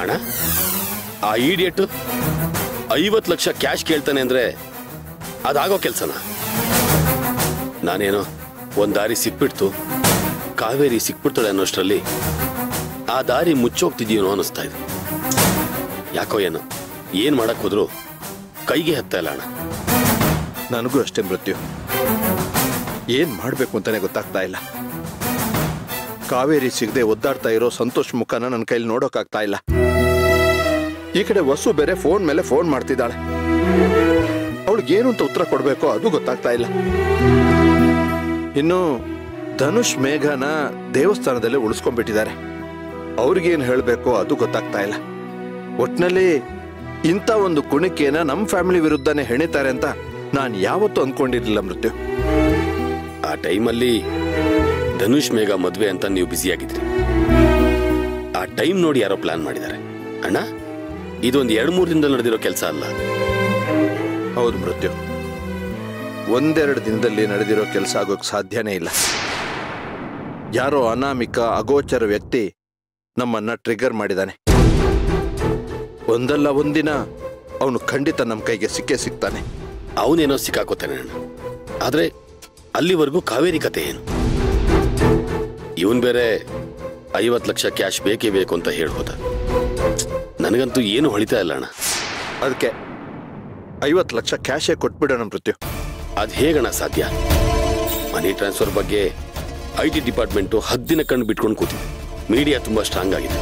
ಅಣ್ಣ ಆ ಈಡಿಯಟ್ ಐವತ್ತು ಲಕ್ಷ ಕ್ಯಾಶ್ ಕೇಳ್ತಾನೆ ಅಂದ್ರೆ ಅದಾಗೋ ಕೆಲ್ಸನ ನಾನೇನೋ ಒಂದ್ ದಾರಿ ಸಿಕ್ಬಿಡ್ತು ಕಾವೇರಿ ಸಿಕ್ಬಿಡ್ತಾಳೆ ಅನ್ನೋಷ್ಟರಲ್ಲಿ ಆ ದಾರಿ ಮುಚ್ಚೋಗ್ತಿದೀನೋ ಅನಿಸ್ತಾ ಇದೆ ಯಾಕೋ ಏನೋ ಏನ್ ಮಾಡಕ್ ಹೋದ್ರು ಕೈಗೆ ಹತ್ತ ಇಲ್ಲ ಅಣ್ಣ ನನಗೂ ಅಷ್ಟೇ ಮೃತ್ಯು ಏನ್ ಮಾಡ್ಬೇಕು ಅಂತಾನೆ ಗೊತ್ತಾಗ್ತಾ ಇಲ್ಲ ಕಾವೇರಿ ಸಿಗದೆ ಒದ್ದಾಡ್ತಾ ಇರೋ ಸಂತೋಷ್ ಮುಖನ ನನ್ನ ಕೈಲಿ ನೋಡೋಕ್ಕಾಗ್ತಾ ಇಲ್ಲ ಈ ಕಡೆ ವಸು ಬೇರೆ ಫೋನ್ ಮೇಲೆ ಫೋನ್ ಮಾಡ್ತಿದ್ದಾಳೆ ಅವಳಿಗೆ ಏನು ಅಂತ ಉತ್ತರ ಕೊಡ್ಬೇಕೋ ಅದು ಗೊತ್ತಾಗ್ತಾ ಇಲ್ಲ ಇನ್ನು ಧನುಷ್ ಮೇಘನ ದೇವಸ್ಥಾನದಲ್ಲೇ ಉಳಿಸ್ಕೊಂಡ್ಬಿಟ್ಟಿದ್ದಾರೆ ಅವ್ರಿಗೇನು ಹೇಳಬೇಕೋ ಅದು ಗೊತ್ತಾಗ್ತಾ ಇಲ್ಲ ಒಟ್ನಲ್ಲಿ ಇಂಥ ಒಂದು ಕುಣಿಕೆನ ನಮ್ಮ ಫ್ಯಾಮಿಲಿ ವಿರುದ್ಧನೇ ಹೆಣಿತಾರೆ ಅಂತ ನಾನು ಯಾವತ್ತೂ ಅಂದ್ಕೊಂಡಿರ್ಲಿಲ್ಲ ಮೃತ್ಯು ಆ ಟೈಮಲ್ಲಿ ಧನುಷ್ ಮೇಘ ಮದ್ವೆ ಅಂತ ನೀವು ಬ್ಯುಸಿ ಆಗಿದ್ರಿ ಆ ಟೈಮ್ ನೋಡಿ ಯಾರೋ ಪ್ಲಾನ್ ಮಾಡಿದ್ದಾರೆ ಅಣ್ಣ ಇದೊಂದು ಎರಡು ಮೂರು ದಿನದಲ್ಲಿ ನಡೆದಿರೋ ಕೆಲಸ ಅಲ್ಲ ಹೌದು ಮೃತ್ಯು ಒಂದೆರಡು ದಿನದಲ್ಲಿ ನಡೆದಿರೋ ಕೆಲಸ ಆಗೋಕ್ ಸಾಧ್ಯನೇ ಇಲ್ಲ ಯಾರೋ ಅನಾಮಿಕ ಅಗೋಚರ ವ್ಯಕ್ತಿ ನಮ್ಮನ್ನ ಟ್ರಿಗರ್ ಮಾಡಿದಾನೆ ಒಂದಲ್ಲ ಒಂದಿನ ಅವನು ಖಂಡಿತ ನಮ್ಮ ಕೈಗೆ ಸಿಕ್ಕೇ ಸಿಗ್ತಾನೆ ಅವನೇನೋ ಸಿಕ್ಕಾಕೋತಾನೆ ಅಣ್ಣ ಆದ್ರೆ ಅಲ್ಲಿವರೆಗೂ ಕಾವೇರಿ ಕತೆ ಏನು ಇವನ್ ಬೇರೆ ಐವತ್ತು ಲಕ್ಷ ಕ್ಯಾಶ್ ಬೇಕೇ ಬೇಕು ಅಂತ ಹೇಳ್ಬೋದ ನನಗಂತೂ ಏನು ಹೊಳಿತಾ ಇಲ್ಲ ಅಣ್ಣ ಅದಕ್ಕೆ ಐವತ್ತು ಲಕ್ಷ ಕ್ಯಾಶೇ ಕೊಟ್ಬಿಡೋಣ ಮೃತ್ಯು ಅದ್ ಹೇಗಣ್ಣ ಸಾಧ್ಯ ಮನಿ ಟ್ರಾನ್ಸ್ಫರ್ ಬಗ್ಗೆ ಐ ಟಿ ಡಿಪಾರ್ಟ್ಮೆಂಟು ಹದ್ದಿನ ಕಣ್ಣು ಬಿಟ್ಕೊಂಡು ಕೂತಿದೆ ಮೀಡಿಯಾ ತುಂಬಾ ಸ್ಟ್ರಾಂಗ್ ಆಗಿದೆ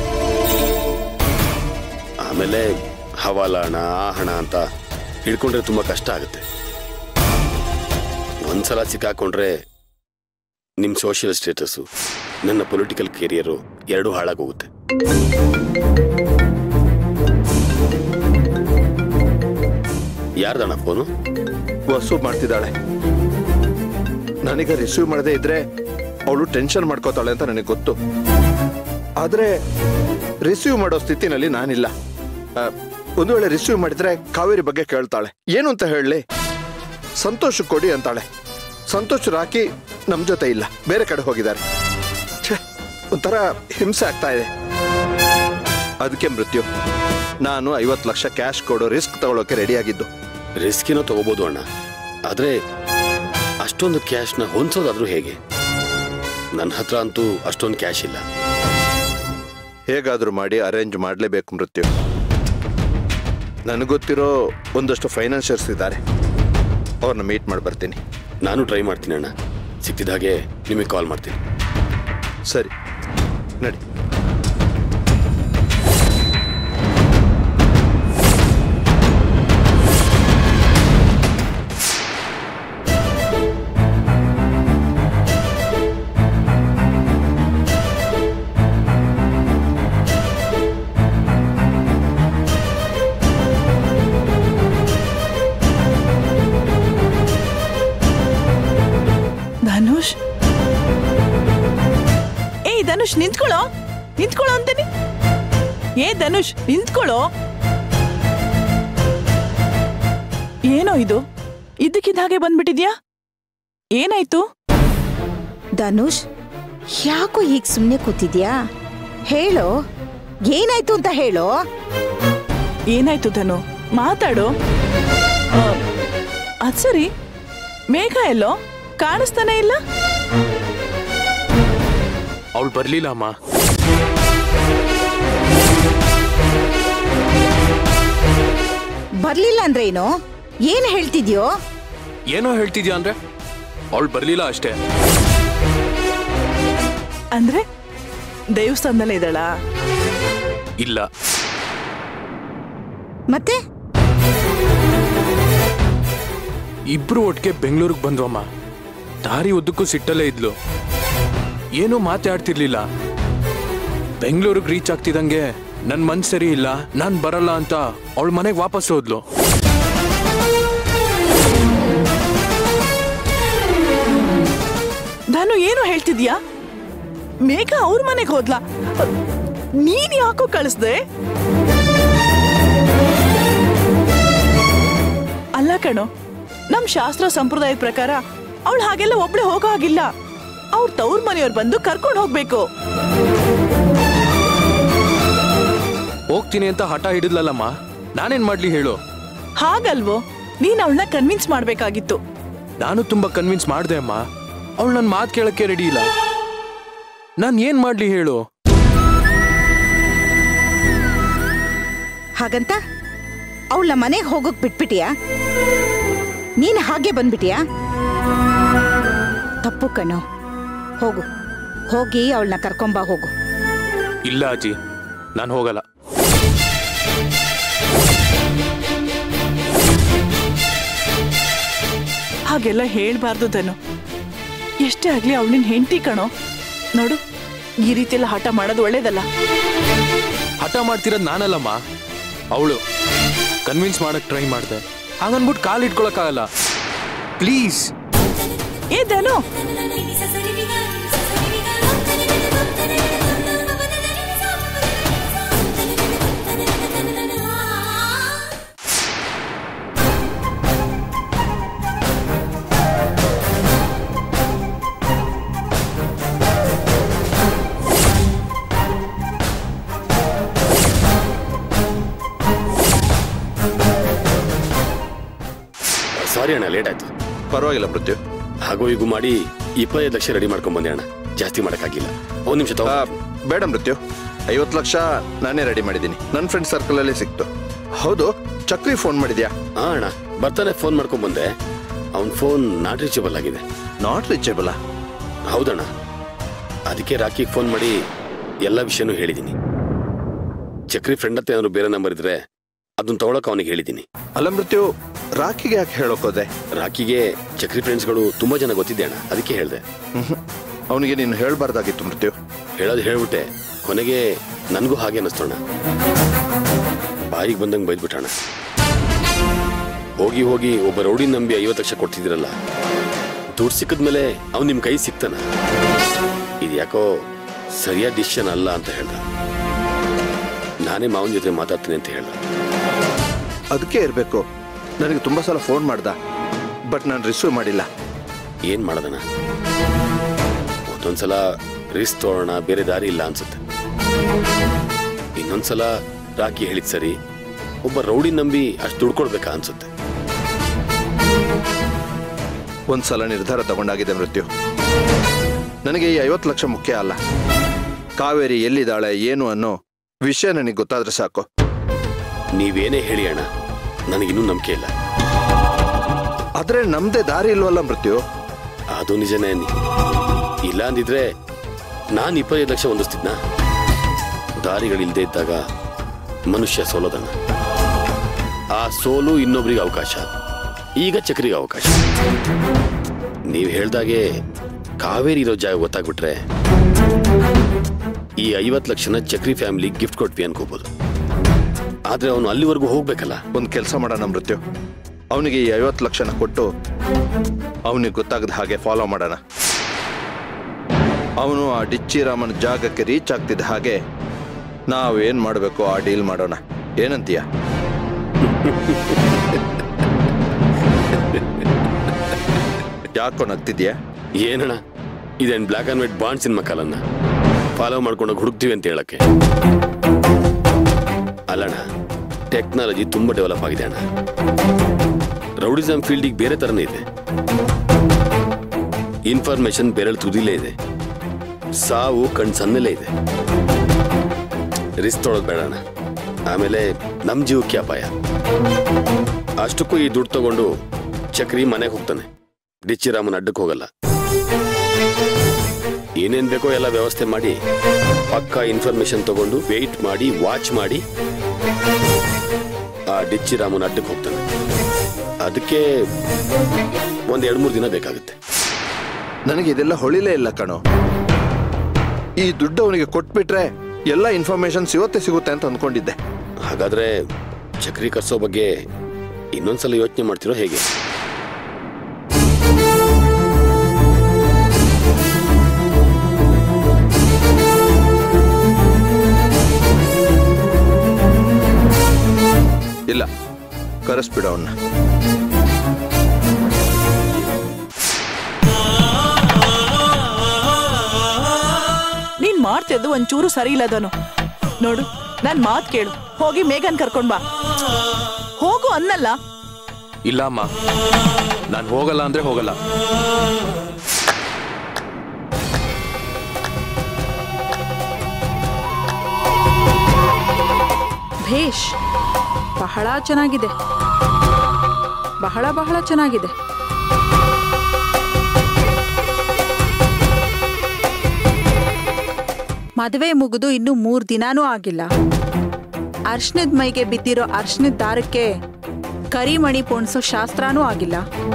ಆಮೇಲೆ ಹವಾಲ ಹಣ ಆ ಹಣ ಅಂತ ಹಿಡ್ಕೊಂಡ್ರೆ ತುಂಬಾ ಕಷ್ಟ ಆಗುತ್ತೆ ಒಂದ್ಸಲ ಸಿಕ್ಕಾಕೊಂಡ್ರೆ ನಿಮ್ ಸೋಷಿಯಲ್ ಸ್ಟೇಟಸ್ಸು ನನ್ನ ಪೊಲಿಟಿಕಲ್ ಕೆರಿಯರು ಎರಡೂ ಹಾಳಾಗೋಗುತ್ತೆ ಯಾರ್ದಣ್ಣ ಫೋನು ವಸು ಮಾಡ್ತಿದ್ದಾಳೆ ನನಗೆ ರಿಸೀವ್ ಮಾಡದೇ ಇದ್ರೆ ಅವಳು ಟೆನ್ಷನ್ ಮಾಡ್ಕೋತಾಳೆ ಅಂತ ನನಗೆ ಗೊತ್ತು ಆದ್ರೆ ರಿಸೀವ್ ಮಾಡೋ ಸ್ಥಿತಿನಲ್ಲಿ ನಾನಿಲ್ಲ ಆ, ಒಂದು ವೇಳೆ ರಿಸೀವ್ ಮಾಡಿದ್ರೆ ಕಾವೇರಿ ಬಗ್ಗೆ ಕೇಳ್ತಾಳೆ ಏನು ಅಂತ ಹೇಳಲಿ ಸಂತೋಷ ಕೊಡಿ ಅಂತಾಳೆ ಸಂತೋಷ್ ರಾಕಿ ನಮ್ ಜೊತೆ ಇಲ್ಲ ಬೇರೆ ಕಡೆ ಹೋಗಿದ್ದಾರೆ ಛೆ, ಒಂಥರ ಹಿಂಸೆ ಆಗ್ತಾ ಇದೆ ಅದಕ್ಕೆ ಮೃತ್ಯು ನಾನು ಐವತ್ತು ಲಕ್ಷ ಕ್ಯಾಶ್ ಕೊಡೋ ರಿಸ್ಕ್ ತಗೊಳ್ಳೋಕೆ ರೆಡಿ ಆಗಿದ್ದು ರಿಸ್ಕಿನೋ ತಗೋಬಹುದು ಅಣ್ಣ ಆದ್ರೆ ಅಷ್ಟೊಂದು ಕ್ಯಾಶ್ನ ಹೊಂದ್ಸೋದಾದ್ರೂ ಹೇಗೆ ನನ್ನ ಹತ್ರ ಅಂತೂ ಅಷ್ಟೊಂದು ಕ್ಯಾಶ್ ಇಲ್ಲ ಹೇಗಾದ್ರೂ ಮಾಡಿ ಅರೇಂಜ್ ಮಾಡಲೇಬೇಕು ಮೃತ್ಯು ನನಗೊತ್ತಿರೋ ಒಂದಷ್ಟು ಫೈನಾನ್ಷಿಯರ್ಸ್ ಇದ್ದಾರೆ ಅವ್ರನ್ನ ಮೀಟ್ ಮಾಡಿ ಬರ್ತೀನಿ ನಾನು ಟ್ರೈ ಮಾಡ್ತೀನಿ ಅಣ್ಣ ಸಿಕ್ತಿದ ಹಾಗೆ ನಿಮಗೆ ಕಾಲ್ ಮಾಡ್ತೀನಿ ಸರಿ ನಡಿ ಧನುಷ್ ಏಯ್ ಧನುಷ್ ನಿಂತ್ಕೊಳ್ಳೋ ನಿಂತ್ಕೊಳ್ಳೋ ಅಂತೀನಿ ಏ ಧನುಷ್ ನಿಂತ್ಕೊಳ್ಳೋ ಏನೋ ಇದು ಇದ್ದಕ್ಕಿದ್ದ ಹಾಗೆ ಬಂದ್ಬಿಟ್ಟಿದ್ಯಾ ಏನಾಯ್ತು ಧನುಷ್ ಯಾಕೋ ಹೀಗ್ ಸುಮ್ನೆ ಕೂತಿದ್ಯಾ ಹೇಳೋ ಏನಾಯ್ತು ಅಂತ ಹೇಳೋ ಏನಾಯ್ತು ಧನು ಮಾತಾಡು ಆ, ಅದ್ ಸರಿ ಮೇಘ ಎಲ್ಲೋ ಕಾಣಿಸ್ತಾನೆ ಇಲ್ಲ ಅವಳು ಬರ್ಲಿಲ್ಲ ಅಮ್ಮ ಬರ್ಲಿಲ್ಲ ಅಂದ್ರೆ ಏನು ಏನ್ ಹೇಳ್ತಿದ್ಯೋ ಏನೋ ಹೇಳ್ತಿದ್ಯಾ ಅಂದ್ರೆ ಅವಳು ಬರ್ಲಿಲ್ಲ ಅಷ್ಟೇ ಅಂದ್ರೆ ದೇವಸ್ಥಾನದಲ್ಲೇ ಇದ್ದಾಳಾ ಇಲ್ಲ ಮತ್ತೆ ಇಬ್ರು ಒಟ್ಟಿಗೆ ಬೆಂಗಳೂರಿಗೆ ಬಂದ್ವಮ್ಮ ದಾರಿ ಉದ್ದಕ್ಕೂ ಸಿಟ್ಟಲ್ಲೇ ಇದ್ಲು ಏನೂ ಮಾತಾಡ್ತಿರ್ಲಿಲ್ಲ ಬೆಂಗಳೂರಿಗೆ ರೀಚ್ ಆಗ್ತಿದಂಗೆ ನನ್ ಮನ್ಸ್ ಸರಿ ಇಲ್ಲ ನಾನ್ ಬರಲ್ಲ ಅಂತ ಅವಳ ಮನೆಗೆ ವಾಪಸ್ ಹೋದ್ಲು ಧನು ಏನು ಹೇಳ್ತಿದ್ಯಾ ಮೇಘ ಅವ್ರ ಮನೆಗೆ ಹೋದ್ಲಾ ನೀನ್ ಯಾಕೋ ಕಳಿಸ್ದೆ ಅಲ್ಲ ಕಣೋ ನಮ್ ಶಾಸ್ತ್ರ ಸಂಪ್ರದಾಯದ ಪ್ರಕಾರ ಅವಳು ಹಾಗೆಲ್ಲ ಒಬ್ಳೆ ಹೋಗೋ ಹಾಗಿಲ್ಲ ಅವ್ರ ತವ್ರ ಮನೆಯವ್ರು ಬಂದು ಕರ್ಕೊಂಡು ಹೋಗ್ಬೇಕು ಹೋಗ್ತೀನಿ ಅಂತ ಹಠ ಹಿಡಿದ್ಲಲ್ಲಮ್ಮ ನಾನೇನ್ ಮಾಡ್ಲಿ ಹೇಳು ಹಾಗಲ್ವೋ ನೀನ್ ಅವಳನ್ನ ಕನ್ವಿನ್ಸ್ ಮಾಡ್ಬೇಕಾಗಿತ್ತು ನಾನು ತುಂಬಾ ಕನ್ವಿನ್ಸ್ ಮಾಡ್ದೆ ಅಮ್ಮ ಅವಳು ನನ್ನ ಮಾತು ಕೇಳಕ್ಕೆ ರೆಡಿ ಇಲ್ಲ ನಾನು ಏನ್ ಮಾಡ್ಲಿ ಹೇಳು ಹಾಗಂತ ಅವಳ ಮನೆಗೆ ಹೋಗೋಕ್ ಬಿಟ್ಬಿಟಿಯಾ ನೀನ್ ಹಾಗೆ ಬಂದ್ಬಿಟಿಯಾ ತಪ್ಪು ಕಣೋ ಹೋಗು ಹೋಗಿ ಅವಳನ್ನ ಕರ್ಕೊಂಬ ಹೋಗು ಇಲ್ಲ ಅಜ್ಜಿ ನಾನು ಹೋಗಲ್ಲ ಹಾಗೆಲ್ಲ ಹೇಳ್ಬಾರ್ದು ಧನು ಎಷ್ಟೇ ಆಗ್ಲಿ ಅವಳು ನಿನ್ ಹೆಂಡತಿ ಕಣೋ ನೋಡು ಈ ರೀತಿ ಎಲ್ಲ ಹಠ ಮಾಡೋದು ಒಳ್ಳೇದಲ್ಲ ಹಠ ಮಾಡ್ತಿರೋದು ನಾನಲ್ಲಮ್ಮ ಅವಳು ಕನ್ವಿನ್ಸ್ ಮಾಡಕ್ ಟ್ರೈ ಮಾಡ್ದೆ ಹಾಗನ್ಬಿಟ್ಟು ಕಾಲ್ ಇಟ್ಕೊಳಕ್ಕಾಗಲ್ಲ ಪ್ಲೀಸ್ ಏ ಧನು ಸಾರಿ ಅಣ್ಣ ಲೇಟ್ ಆಯ್ತು ಪರವಾಗಿಲ್ಲ ಮೃತ್ಯು ಹಾಗೂ ಹೀಗೂ ಮಾಡಿ ಇಪ್ಪತ್ತೈದು ಲಕ್ಷ ರೆಡಿ ಮಾಡ್ಕೊಂಡ್ ಬಂದೆ ಅಣ್ಣ ಜಾಸ್ತಿ ಮಾಡಕ್ಕಾಗಿಲ್ಲ ಒಂದ್ ನಿಮಿಷ ತಗೋ ಆ, ಬೇಡ ಮೃತ್ಯು ಐವತ್ತು ಲಕ್ಷ ನಾನೇ ರೆಡಿ ಮಾಡಿದ್ದೀನಿ ನನ್ನ ಫ್ರೆಂಡ್ ಸರ್ಕಲ್ ಅಲ್ಲೇ ಸಿಕ್ತು ಹೌದು ಚಕ್ರಿ ಫೋನ್ ಮಾಡಿದ್ಯಾ ಹಾ ಅಣ್ಣ ಬರ್ತಾನೆ ಫೋನ್ ಮಾಡ್ಕೊಂಡ್ ಬಂದೆ ಅವನ್ ಫೋನ್ ನಾಟ್ ರೀಚಬಲ್ ಆಗಿದೆ ನಾಟ್ ರೀಚೇಬಲ್ ಹೌದಣ್ಣ ಅದಕ್ಕೆ ರಾಕಿಗೆ ಫೋನ್ ಮಾಡಿ ಎಲ್ಲ ವಿಷಯನೂ ಹೇಳಿದ್ದೀನಿ ಚಕ್ರಿ ಫ್ರೆಂಡ್ ಹತ್ರ ಏನಾದ್ರು ಬೇರೆ ನಂಬರ್ ಇದ್ರೆ ಅದನ್ನ ತಗೊಳಕ್ ಅವನಿಗೆ ಹೇಳಿದ್ದೀನಿ ಅಲ್ಲ ಮೃತ್ಯು ರಾಖಿಗೆ ಯಾಕೆ ಹೇಳೋಕೋದೆ ರಾಕಿಗೆ ಚಕ್ರಿ ಫ್ರೆಂಡ್ಸ್ಗಳು ತುಂಬಾ ಜನ ಗೊತ್ತಿದೆ ಅಣ್ಣ ಅದಕ್ಕೆ ಹೇಳ್ದೆ ಅವನಿಗೆ ನೀನು ಹೇಳ್ಬಾರ್ದಾಗಿತ್ತು ಮೃತ್ಯು ಹೇಳೋದು ಹೇಳ್ಬಿಟ್ಟೆ ಕೊನೆಗೆ ನನಗೂ ಹಾಗೆ ಅನ್ನಿಸ್ತೋಣ ಬಾಯಿಗೆ ಬಂದಂಗೆ ಬೈದ್ಬಿಟ್ಟಣ ಹೋಗಿ ಹೋಗಿ ಒಬ್ಬ ರೌಡಿ ನಂಬಿ ಐವತ್ತು ಲಕ್ಷ ಕೊಡ್ತಿದ್ದೀರಲ್ಲ ದುಡ್ಡು ಸಿಕ್ಕಿದ್ಮೇಲೆ ಅವ್ನು ನಿಮ್ಮ ಕೈ ಸಿಗ್ತಾನ ಇದು ಯಾಕೋ ಸರಿಯಾದ ಡಿಸಿಷನ್ ಅಲ್ಲ ಅಂತ ಹೇಳ್ದ ನಾನೇ ಮಾವನ ಜೊತೆ ಮಾತಾಡ್ತೀನಿ ಅಂತ ಹೇಳ್ದ ಅದಕ್ಕೆ ಇರಬೇಕು ನನಗೆ ತುಂಬಾ ಸಲ ಫೋನ್ ಮಾಡ್ದ ಬಟ್ ನಾನು ರಿಸೀವ್ ಮಾಡಿಲ್ಲ ಏನ್ ಮಾಡೋದಣ್ಣ ಒಂದೊಂದ್ಸಲ ರಿಸ್ಕ್ ತಗೊಳ್ಳೋಣ ಬೇರೆ ದಾರಿ ಇಲ್ಲ ಅನ್ಸುತ್ತೆ ಇನ್ನೊಂದ್ಸಲ ರಾಕಿ ಹೇಳಿದ್ ಸರಿ ಒಬ್ಬ ರೌಡಿ ನಂಬಿ ಅಷ್ಟು ದುಡ್ಡು ಕೊಡ್ಬೇಕಾ ಅನ್ಸುತ್ತೆ ಒಂದ್ಸಲ ನಿರ್ಧಾರ ತಗೊಂಡಾಗಿದೆ ಮೃತ್ಯು ನನಗೆ ಈ ಐವತ್ತು ಲಕ್ಷ ಮುಖ್ಯ ಅಲ್ಲ ಕಾವೇರಿ ಎಲ್ಲಿದ್ದಾಳೆ ಏನು ಅನ್ನೋ ವಿಷಯ ನನಗೆ ಗೊತ್ತಾದ್ರೆ ಸಾಕು ನೀವೇನೇ ಹೇಳಿ ಅಣ್ಣ ನನಗಿನ್ನೂ ನಂಬಿಕೆ ಇಲ್ಲ ಆದ್ರೆ ನಮ್ದೇ ದಾರಿ ಇಲ್ವಲ್ಲ ಮೃತ್ಯು ಅದು ನಿಜನೇ ಅನ್ನಿ ಇಲ್ಲ ಅಂದಿದ್ರೆ ನಾನು ಇಪ್ಪತ್ತೈದು ಲಕ್ಷ ಹೊಂದಿಸ್ತಿದ್ನ ದಾರಿಗಳಿಲ್ದೇ ಇದ್ದಾಗ ಮನುಷ್ಯ ಸೋಲೋದಣ್ಣ ಆ ಸೋಲು ಇನ್ನೊಬ್ರಿಗೆ ಅವಕಾಶ ಈಗ ಚಕ್ರಿಗೆ ಅವಕಾಶ ನೀವು ಹೇಳ್ದಾಗೆ ಕಾವೇರಿ ಇರೋ ಜಾಗ ಗೊತ್ತಾಗ್ಬಿಟ್ರೆ ಈ ಐವತ್ತು ಲಕ್ಷನ ಚಕ್ರಿ ಫ್ಯಾಮಿಲಿ ಗಿಫ್ಟ್ ಕೊಟ್ವಿ ಅನ್ಕೋಬಹುದು ಆದ್ರೆ ಅವನು ಅಲ್ಲಿವರೆಗೂ ಹೋಗ್ಬೇಕಲ್ಲ ಒಂದು ಕೆಲಸ ಮಾಡೋಣ ಮೃತ್ಯು ಅವನಿಗೆ ಈ ಐವತ್ತು ಲಕ್ಷನ ಕೊಟ್ಟು ಅವನಿಗೆ ಗೊತ್ತಾಗದ ಹಾಗೆ ಫಾಲೋ ಮಾಡೋಣ ಅವನು ಆ ಡಿಚ್ಚಿರಾಮನ ಜಾಗಕ್ಕೆ ರೀಚ್ ಆಗ್ತಿದ್ದ ಹಾಗೆ ನಾವೇನ್ ಮಾಡಬೇಕು ಆ ಡೀಲ್ ಮಾಡೋಣ ಏನಂತೀಯ ಯಾಕೋ ನಗ್ತಿದ್ಯಾ ಏನಣ್ಣ ಇದೇನ್ black and white bond cinema ಕಾಲನ್ನ ಫಾಲೋ ಮಾಡ್ಕೊಂಡು ಹುಡುಕ್ತೀವಿ ಅಂತ ಹೇಳಕ್ಕೆ ಅಲ್ಲಣ್ಣ ಟೆಕ್ನಾಲಜಿ ತುಂಬಾ ಡೆವಲಪ್ ಆಗಿದೆ ಅಣ್ಣ ರೌಡಿಸಮ್ ಫೀಲ್ಡಿಗೆ ಬೇರೆ ತರನೇ ಇದೆ ಇನ್ಫಾರ್ಮೇಶನ್ ಬೆರಳು ತುದಿಲೇ ಇದೆ ಸಾವು ಕಣ್ ಸಣ್ಣಲ್ಲೇ ಇದೆ ರಿಸ್ಕ್ ತೊಳೋದು ಬೇಡ ಅಣ್ಣ ಆಮೇಲೆ ನಮ್ ಜೀವಕ್ಕೆ ಅಪಾಯ ಅಷ್ಟಕ್ಕೂ ಈ ದುಡ್ಡು ತಗೊಂಡು ಚಕ್ರಿ ಮನೆಗೆ ಹೋಗ್ತಾನೆ ಡಿಚ್ಚಿರಾಮನ್ ಅಡ್ಡಕ್ಕೆ ಹೋಗಲ್ಲ ಏನೇನ್ ಬೇಕೋ ಎಲ್ಲ ವ್ಯವಸ್ಥೆ ಮಾಡಿ ಪಕ್ಕಾ ಇನ್ಫಾರ್ಮೇಶನ್ ತಗೊಂಡು ವೆಯ್ಟ್ ಮಾಡಿ ವಾಚ್ ಮಾಡಿ ಆ ಡಿಚ್ಚಿರಾಮನ್ ಅಡ್ಡಕ್ಕೆ ಹೋಗ್ತಾನೆ ಅದಕ್ಕೆ ಒಂದ್ ಎರಡ್ ಮೂರು ದಿನ ಬೇಕಾಗುತ್ತೆ ನನಗೆ ಇದೆಲ್ಲ ಹೊಳಿಲೇ ಇಲ್ಲ ಕಣೋ ಈ ದುಡ್ಡು ಅವನಿಗೆ ಕೊಟ್ಬಿಟ್ರೆ ಎಲ್ಲ ಇನ್ಫಾರ್ಮೇಶನ್ಸ್ ಇವತ್ತೇ ಸಿಗುತ್ತೆ ಅಂತ ಅಂದ್ಕೊಂಡಿದ್ದೆ ಹಾಗಾದ್ರೆ ಚಕ್ರಿ ಕರ್ಸೋ ಬಗ್ಗೆ ಇನ್ನೊಂದ್ಸಲ ಯೋಚನೆ ಮಾಡ್ತಿರೋ ಹೇಗೆ ಇಲ್ಲ ಕರೆಸ್ಬಿಡು ಅವನ್ನ ನೀನ್ ಮಾಡ್ತಿದ್ದು ಒಂಚೂರು ಸರಿ ಇಲ್ಲ ಅದನು ನೋಡು ನನ್ ಮಾತ್ ಕೇಳು ಹೋಗಿ ಮೇಘನ್ ಕರ್ಕೊಂಡ್ ಬಾ ಹೋಗು ಅನ್ನಲ್ಲ ಇಲ್ಲ ಅಮ್ಮ ನಾನು ಹೋಗಲ್ಲ ಅಂದ್ರೆ ಹೋಗಲ್ಲ ಭೇಷ್ ಬಹಳ ಚೆನ್ನಾಗಿದೆ ಬಹಳ ಬಹಳ ಚೆನ್ನಾಗಿದೆ ಮದುವೆ ಮುಗಿದು ಇನ್ನು ಮೂರ್ ದಿನಾನೂ ಆಗಿಲ್ಲ ಅರ್ಶನದ ಮೈಗೆ ಬಿದ್ದಿರೋ ಅರ್ಶನದ ದಾರಕ್ಕೆ ಕರಿಮಣಿ ಪೋಣಿಸೋ ಶಾಸ್ತ್ರನೂ ಆಗಿಲ್ಲ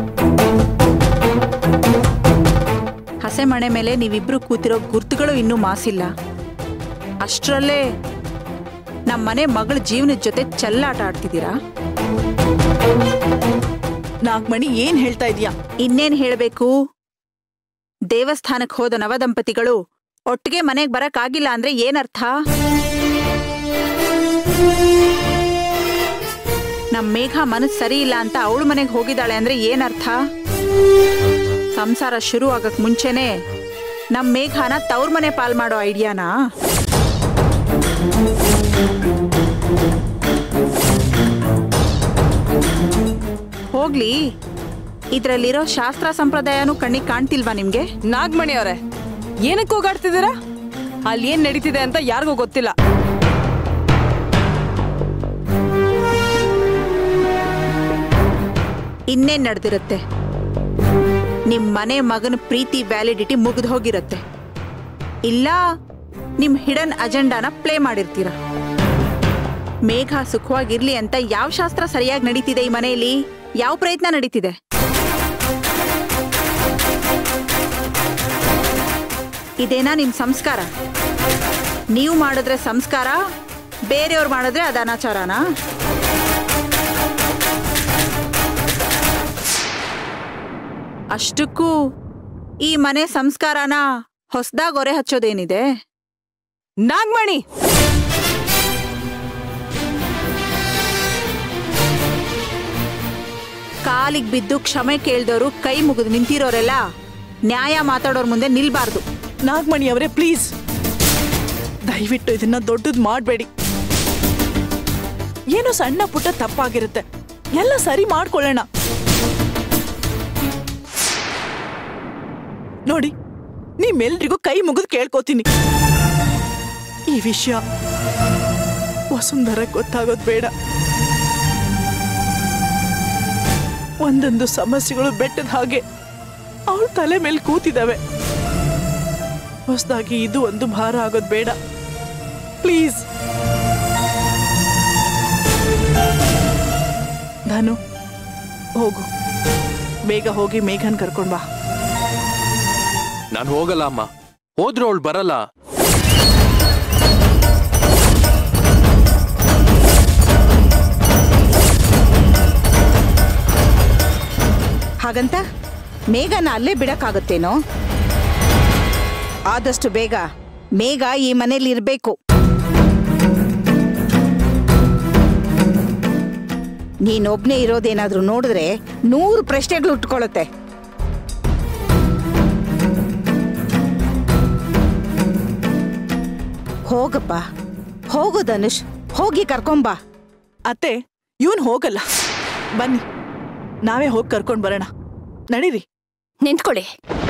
ಹಸೆಮಣೆ ಮೇಲೆ ನೀವಿಬ್ರು ಕೂತಿರೋ ಗುರ್ತುಗಳು ಇನ್ನೂ ಮಾಸಿಲ್ಲ ಅಷ್ಟರಲ್ಲೇ ನಮ್ಮ ಮನೆ ಮಗಳ ಜೀವನದ ಜೊತೆ ಚೆಲ್ಲಾಟ ಆಡ್ತಿದ್ದೀರಾ ನಾಗ್ಮಣಿ ಏನ್ ಹೇಳ್ತಾ ಇದೀಯಾ ಇನ್ನೇನ್ ಹೇಳ್ಬೇಕು ದೇವಸ್ಥಾನಕ್ಕೆ ಹೋದ ನವದಂಪತಿಗಳು ಒಟ್ಟಿಗೆ ಮನೆಗೆ ಬರಕ್ಕಾಗಿಲ್ಲ ಅಂದ್ರೆ ಏನರ್ಥ ನಮ್ ಮೇಘ ಮನಸ್ಸು ಸರಿ ಇಲ್ಲ ಅಂತ ಅವಳ ಮನೆಗೆ ಹೋಗಿದ್ದಾಳೆ ಅಂದ್ರೆ ಏನರ್ಥ ಸಂಸಾರ ಶುರು ಆಗಕ್ ಮುಂಚೆನೆ ನಮ್ ಮೇಘನ ತವ್ರ ಮನೆ ಪಾಲ್ ಮಾಡೋ ಐಡಿಯಾನಾ ಹೋಗ್ಲಿ ಇದ್ರಲ್ಲಿರೋ ಶಾಸ್ತ್ರ ಸಂಪ್ರದಾಯನೂ ಕಣ್ಣಿಗೆ ಕಾಣ್ತಿಲ್ವಾ ನಿಮ್ಗೆ ನಾಗಮಣಿ ಅವರೇ ಏನಕ್ಕೆ ಹೋಗಾಡ್ತಿದ್ದೀರಾ ಅಲ್ಲಿ ಏನ್ ನಡೀತಿದೆ ಅಂತ ಯಾರಿಗೂ ಗೊತ್ತಿಲ್ಲ ಇನ್ನೇನ್ ನಡೆದಿರುತ್ತೆ ನಿಮ್ ಮನೆ ಮಗನ ಪ್ರೀತಿ ವ್ಯಾಲಿಡಿಟಿ ಮುಗಿದು ಹೋಗಿರತ್ತೆ ಇಲ್ಲ ನಿಮ್ ಹಿಡನ್ ಅಜೆಂಡಾನ ಪ್ಲೇ ಮಾಡಿರ್ತೀರ ಮೇಘ ಸುಖವಾಗಿರ್ಲಿ ಅಂತ ಯಾವ ಶಾಸ್ತ್ರ ಸರಿಯಾಗಿ ನಡೀತಿದೆ ಈ ಮನೆಯಲ್ಲಿ ಯಾವ ಪ್ರಯತ್ನ ನಡೀತಿದೆ ಇದೇನಾ ನಿಮ್ ಸಂಸ್ಕಾರ ನೀವು ಮಾಡಿದ್ರೆ ಸಂಸ್ಕಾರ ಬೇರೆಯವ್ರು ಮಾಡಿದ್ರೆ ಅದು ಅನಾಚಾರನಾ ಅಷ್ಟಕ್ಕೂ ಈ ಮನೆ ಸಂಸ್ಕಾರನ ಹೊಸ್ದಾಗ್ ಒರೆ ಹಚ್ಚೋದೇನಿದೆ ನಾಗಮಣಿ ಕಾಲಿಗೆ ಬಿದ್ದು ಕ್ಷಮೆ ಕೇಳ್ದೋರು ಕೈ ಮುಗಿದು ನಿಂತಿರೋರೆಲ್ಲ ನ್ಯಾಯ ಮಾತಾಡೋರ್ ಮುಂದೆ ನಿಲ್ಬಾರ್ದು ನಾಗ್ಮಣಿ ಅವರೇ ಪ್ಲೀಸ್ ದಯವಿಟ್ಟು ಇದನ್ನ ದೊಡ್ಡದ್ ಮಾಡಬೇಡಿ ಏನೋ ಸಣ್ಣ ಪುಟ್ಟ ತಪ್ಪಾಗಿರುತ್ತೆ ಎಲ್ಲ ಸರಿ ಮಾಡ್ಕೊಳ್ಳೋಣ ನೋಡಿ ನಿಮ್ಮೆಲ್ರಿಗೂ ಕೈ ಮುಗಿದು ಕೇಳ್ಕೊತೀನಿ ಈ ವಿಷಯ ವಸುಂಧರ ಗೊತ್ತಾಗೋದು ಬೇಡ ಒಂದೊಂದು ಸಮಸ್ಯೆಗಳು ಬೆಟ್ಟದ ಹಾಗೆ ಅವಳ ತಲೆ ಮೇಲೆ ಕೂತಿದಾವೆ ಹೊಸದಾಗಿ ಇದು ಒಂದು ಭಾರ ಆಗೋದು ಬೇಡ ಪ್ಲೀಸ್ ಧನು ಹೋಗು ಬೇಗ ಹೋಗಿ ಮೇಘನ್ ಕರ್ಕೊಂಡ್ ಬಾ ನಾನು ಹೋಗಲ್ಲ ಅಮ್ಮ ಹೋದ್ರೆ ಅವಳು ಬರಲ್ಲ ಹಾಗಂತ ಮೇಘನ ಅಲ್ಲೇ ಬಿಡಕ್ಕಾಗತ್ತೇನೋ ಆದಷ್ಟು ಬೇಗ ಮೇಘ ಈ ಮನೇಲಿ ಇರ್ಬೇಕು ನೀನೊಬ್ನೇ ಇರೋದೇನಾದ್ರೂ ನೋಡಿದ್ರೆ ನೂರು ಪ್ರಶ್ನೆಗಳು ಉಟ್ಕೊಳ್ಳುತ್ತೆ ಹೋಗಪ್ಪ ಹೋಗು ಧನುಷ್ ಹೋಗಿ ಕರ್ಕೊಂಬಾ ಅತ್ತೆ ಇವನ್ ಹೋಗಲ್ಲ ಬನ್ನಿ ನಾವೇ ಹೋಗಿ ಕರ್ಕೊಂಡ್ ಬರೋಣ ನಡೀರಿ ನಿಂತ್ಕೊಳ್ಳಿ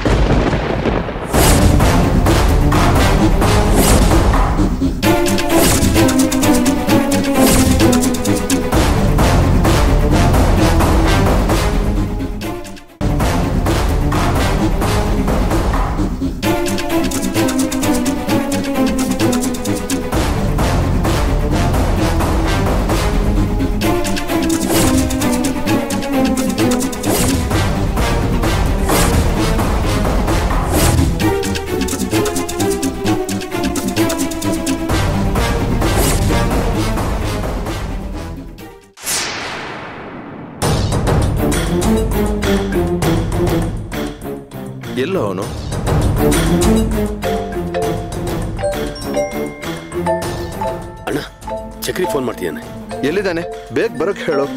ಎಲ್ಲೋ ಅವನು ಅಣ್ಣ ಚಕ್ರಿ ಫೋನ್ ಮಾಡ್ತೀಯಾನೆ ಎಲ್ಲಿದ್ದಾನೆ ಬೇಗ ಬರೋಕ್ ಹೇಳು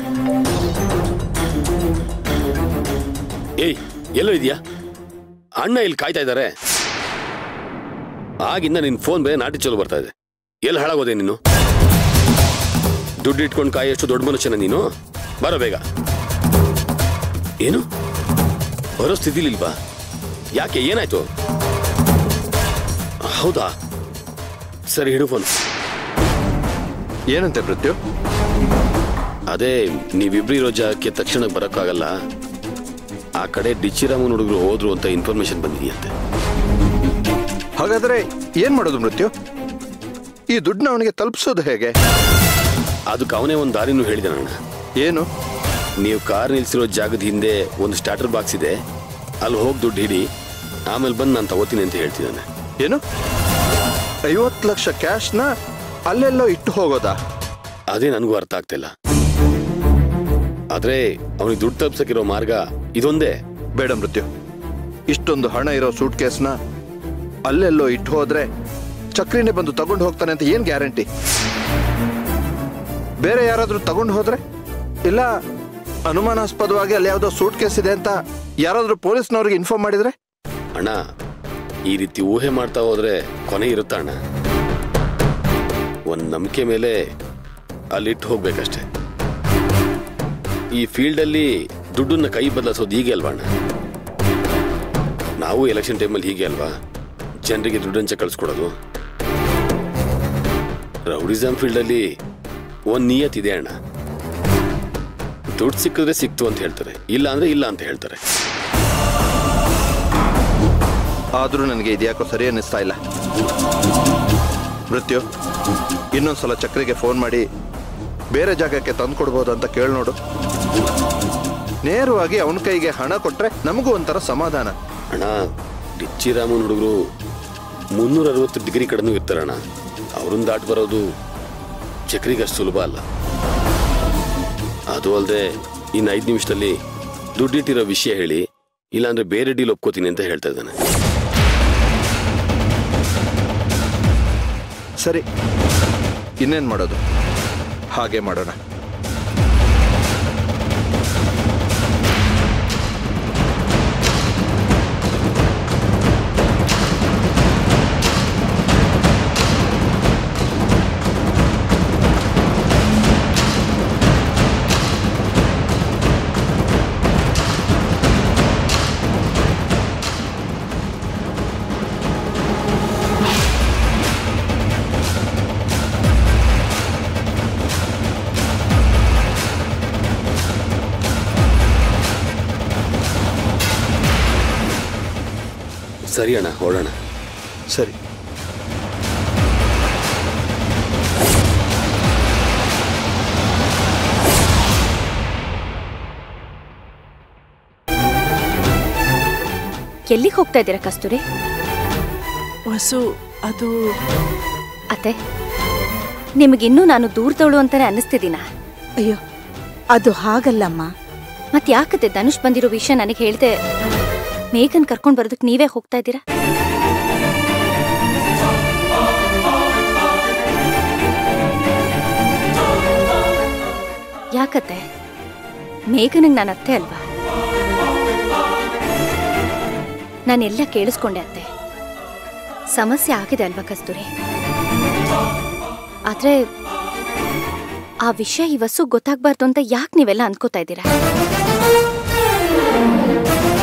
ಏಯ್ ಎಲ್ಲೋ ಇದೆಯಾ ಅಣ್ಣ ಇಲ್ಲಿ ಕಾಯ್ತಾ ಇದ್ದಾರೆ ಆಗಿಂದ ನಿನ್ ಫೋನ್ ಬೇರೆ ನಾಟಿ ಚಲೋ ಬರ್ತಾ ಇದೆ ಎಲ್ಲಿ ಹಾಳಾಗೋದೆ ನೀನು ದುಡ್ಡು ಇಟ್ಕೊಂಡು ಕಾಯಷ್ಟು ದೊಡ್ಡ ಮನುಷ್ಯನ ನೀನು ಬರೋ ಬೇಗ ಏನು ಬರೋ ಸ್ಥಿತಿಲಿಲ್ವಾ ಯಾಕೆ ಏನಾಯ್ತು ಹೌದಾ ಸರಿ ಹಿಡು ಫೋನ್ ಏನಂತೆ ಮೃತ್ಯು ಅದೇ ನೀವಿಬ್ರು ಇರೋ ಜಾಗಕ್ಕೆ ತಕ್ಷಣ ಬರೋಕ್ಕಾಗಲ್ಲ ಆ ಕಡೆ ಡಿಚ್ಚಿರಾಮನ್ ಹುಡುಗರು ಹೋದ್ರು ಅಂತ ಇನ್ಫಾರ್ಮೇಶನ್ ಬಂದಿದೆಯಂತೆ ಹಾಗಾದ್ರೆ ಏನ್ ಮಾಡೋದು ಮೃತ್ಯು ಈ ದುಡ್ಡನ್ನ ಅವನಿಗೆ ತಲುಪಿಸೋದು ಹೇಗೆ ಅದಕ್ಕೆ ಅವನೇ ಒಂದು ದಾರಿನೂ ಹೇಳಿದೆ ಅಣ್ಣ ಏನು ನೀವು ಕಾರ್ ನಿಲ್ಸಿರೋ ಜಾಗದ ಹಿಂದೆ ಒಂದು ಸ್ಟಾರ್ಟರ್ ಬಾಕ್ಸ್ ಇದೆ ಅಲ್ಲಿ ಹೋಗಿ ದುಡ್ಡು ಹಿಡಿ ಆಮೇಲೆ ಬಂದು ನಾನು ತಗೋತೀನಿ ಅಂತ ಹೇಳ್ತಿದ್ದಾನೆ ಏನು ಐವತ್ತು ಲಕ್ಷ ಕ್ಯಾಶ್ನ ಅಲ್ಲೆಲ್ಲೋ ಇಟ್ಟು ಹೋಗೋದಾ ಅದೇ ನನಗೂ ಅರ್ಥ ಆಗ್ತಿಲ್ಲ ಆದ್ರೆ ಅವನಿಗೆ ದುಡ್ಡು ತಪ್ಸಕ್ಕಿರೋ ಮಾರ್ಗ ಇದೊಂದೇ ಬೇಡ ಮೃತ್ಯು ಇಷ್ಟೊಂದು ಹಣ ಇರೋ ಸೂಟ್ ಕೇಸ್ನ ಅಲ್ಲೆಲ್ಲೋ ಇಟ್ಟು ಹೋದ್ರೆ ಚಕ್ರಿನೇ ಬಂದು ತಗೊಂಡು ಹೋಗ್ತಾನೆ ಅಂತ ಏನ್ ಗ್ಯಾರಂಟಿ ಬೇರೆ ಯಾರಾದ್ರೂ ತಗೊಂಡು ಹೋದ್ರೆ ಇಲ್ಲ ಅನುಮಾನಾಸ್ಪದವಾಗಿ ಅಲ್ಲಿ ಯಾವುದೋ ಸೂಟ್ ಕೇಸ್ ಇದೆ ಅಂತ ಯಾರಾದ್ರೂ ಪೊಲೀಸ್ನವ್ರಿಗೆ ಇನ್ಫಾರ್ಮ್ ಮಾಡಿದ್ರೆ ಅಣ್ಣ ಈ ರೀತಿ ಊಹೆ ಮಾಡ್ತಾ ಹೋದ್ರೆ ಕೊನೆ ಇರುತ್ತಾ ಅಣ್ಣ ಒಂದು ನಂಬಿಕೆ ಮೇಲೆ ಅಲ್ಲಿಟ್ಟು ಹೋಗ್ಬೇಕಷ್ಟೆ ಈ ಫೀಲ್ಡಲ್ಲಿ ದುಡ್ಡನ್ನ ಕೈ ಬದಲಾಯಿಸೋದು ಹೀಗೆ ಅಲ್ವಾ ಅಣ್ಣ ನಾವು ಎಲೆಕ್ಷನ್ ಟೈಮಲ್ಲಿ ಹೀಗೆ ಅಲ್ವಾ ಜನರಿಗೆ ದುಡ್ಡಂಚೆ ಕಳಿಸ್ಕೊಡೋದು ರೌಡಿಸಮ್ ಫೀಲ್ಡಲ್ಲಿ ಒಂದು ನಿಯತ್ ಇದೆ ಅಣ್ಣ ದುಡ್ಡು ಸಿಕ್ಕಿದ್ರೆ ಸಿಕ್ತು ಅಂತ ಹೇಳ್ತಾರೆ ಇಲ್ಲ ಅಂದ್ರೆ ಇಲ್ಲ ಅಂತ ಹೇಳ್ತಾರೆ ಆದ್ರೂ ನನಗೆ ಇದ್ಯಾಕೋ ಸರಿ ಅನ್ನಿಸ್ತಾ ಇಲ್ಲ ಮೃತ್ಯು ಇನ್ನೊಂದ್ಸಲ ಚಕ್ರಿಗೆ ಫೋನ್ ಮಾಡಿ ಬೇರೆ ಜಾಗಕ್ಕೆ ತಂದ್ಕೊಡ್ಬೋದು ಅಂತ ಕೇಳಿ ನೋಡು ನೇರವಾಗಿ ಅವನ ಕೈಗೆ ಹಣ ಕೊಟ್ರೆ ನಮಗೂ ಒಂಥರ ಸಮಾಧಾನ ಅಣ್ಣ ಡಿಚ್ಚಿರಾಮನ್ ಹುಡುಗರು ಮುನ್ನೂರ ಅರವತ್ತು ಡಿಗ್ರಿ ಕಡೆನೂ ಇರ್ತಾರಣ್ಣ ಅವ್ರನ್ನ ದಾಟ್ ಬರೋದು ಚಕ್ರಿಗೆ ಅಷ್ಟು ಸುಲಭ ಅಲ್ಲ ಅದು ಅಲ್ಲದೆ ಇನ್ನು ಐದು ನಿಮಿಷದಲ್ಲಿ ದುಡ್ಡಿಟ್ಟಿರೋ ವಿಷಯ ಹೇಳಿ ಇಲ್ಲಾಂದ್ರೆ ಬೇರೆ ಡೀಲ್ ಒಪ್ಕೋತೀನಿ ಅಂತ ಹೇಳ್ತಾ ಇದ್ದಾನೆ ಸರಿ ಇನ್ನೇನ್ ಮಾಡೋದು ಹಾಗೆ ಮಾಡೋಣ ಸರಿ ಅಣ್ಣ ಹೊರಡೋಣ ಸರಿ ಎಲ್ಲಿಗೆ ಹೋಗ್ತಾ ಇದ್ದೀರಾ ಕಸ್ತೂರಿ ವಸು ಅದು ಅತ್ತೆ ನಿಮಗಿನ್ನೂ ನಾನು ದೂರದವಳು ಅಂತಾನೆ ಅನ್ನಿಸ್ತಿದ್ದೀನ ಅಯ್ಯೋ ಅದು ಹಾಗಲ್ಲಮ್ಮ ಮತ್ ಯಾಕತ್ತೆ ಧನುಷ್ ಬಂದಿರೋ ವಿಷಯ ನನಗೆ ಹೇಳ್ದೆ ಮೇಘನ್ ಕರ್ಕೊಂಡ್ ಬರೋದಕ್ಕೆ ನೀವೇ ಹೋಗ್ತಾ ಇದ್ದೀರಾ ಯಾಕತ್ತೆ ಮೇಘನಿಗೆ ನಾನು ಅತ್ತೆ ಅಲ್ವಾ ನಾನೆಲ್ಲ ಕೇಳಿಸ್ಕೊಂಡೆ ಅತ್ತೆ ಸಮಸ್ಯೆ ಆಗಿದೆ ಅಲ್ವಾ ಕಸ್ತೂರಿ ಆದ್ರೆ ಆ ವಿಷಯ ಈ ವಸ್ತು ಗೊತ್ತಾಗ್ಬಾರ್ದು ಅಂತ ಯಾಕೆ ನೀವೆಲ್ಲ ಅನ್ಕೋತಾ ಇದ್ದೀರಾ